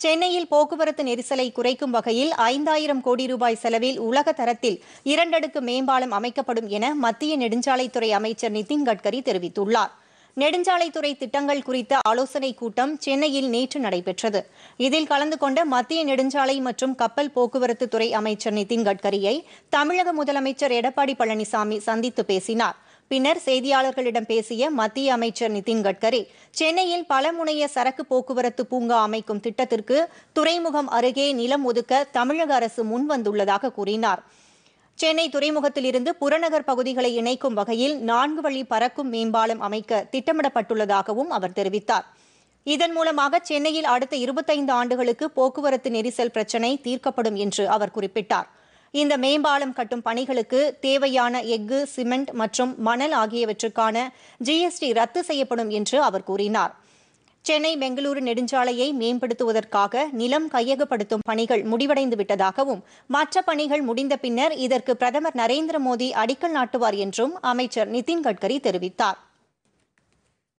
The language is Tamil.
சென்னையில் போக்குவரத்து நெரிசலை குறைக்கும் வகையில் ஐந்தாயிரம் கோடி ரூபாய் செலவில் உலக தரத்தில் இரண்டடுக்கு மேம்பாலம் அமைக்கப்படும் என மத்திய நெடுஞ்சாலைத்துறை அமைச்சர் நிதின் கட்கரி தெரிவித்துள்ளார் நெடுஞ்சாலைத்துறை திட்டங்கள் குறித்த ஆலோசனைக் கூட்டம் சென்னையில் நேற்று நடைபெற்றது இதில் கலந்து கொண்ட மத்திய நெடுஞ்சாலை மற்றும் கப்பல் போக்குவரத்து துறை அமைச்சர் நிதின் கட்கரியை தமிழக முதலமைச்சர் எடப்பாடி பழனிசாமி சந்தித்து பேசினார் பின்னர் செய்தியாளர்களிடம் பேசிய மத்திய அமைச்சர் நிதின் கட்கரி சென்னையில் பல முனைய சரக்கு போக்குவரத்து பூங்கா அமைக்கும் திட்டத்திற்கு துறைமுகம் அருகே நிலம் ஒதுக்க தமிழக அரசு முன்வந்துள்ளதாக கூறினார் சென்னை துறைமுகத்திலிருந்து புறநகர் பகுதிகளை இணைக்கும் வகையில் நான்கு வழி பறக்கும் மேம்பாலம் அமைக்க திட்டமிடப்பட்டுள்ளதாகவும் அவர் தெரிவித்தார் இதன் மூலமாக சென்னையில் அடுத்த இருபத்தைந்து ஆண்டுகளுக்கு போக்குவரத்து நெரிசல் பிரச்சினை தீர்க்கப்படும் என்று அவர் குறிப்பிட்டார் இந்த மேம்பாலம் கட்டும் பணிகளுக்கு தேவையான எஃகு சிமெண்ட் மற்றும் மணல் ஆகியவற்றுக்கான ஜிஎஸ்டி ரத்து செய்யப்படும் என்று அவர் கூறினார் சென்னை பெங்களூரு நெடுஞ்சாலையை மேம்படுத்துவதற்காக நிலம் கையகப்படுத்தும் பணிகள் முடிவடைந்து விட்டதாகவும் மற்ற பணிகள் முடிந்த பின்னர் இதற்கு பிரதமர் நரேந்திர மோடி அடிக்கல் நாட்டுவார் என்றும் அமைச்சர் நிதின் கட்கரி தெரிவித்தார்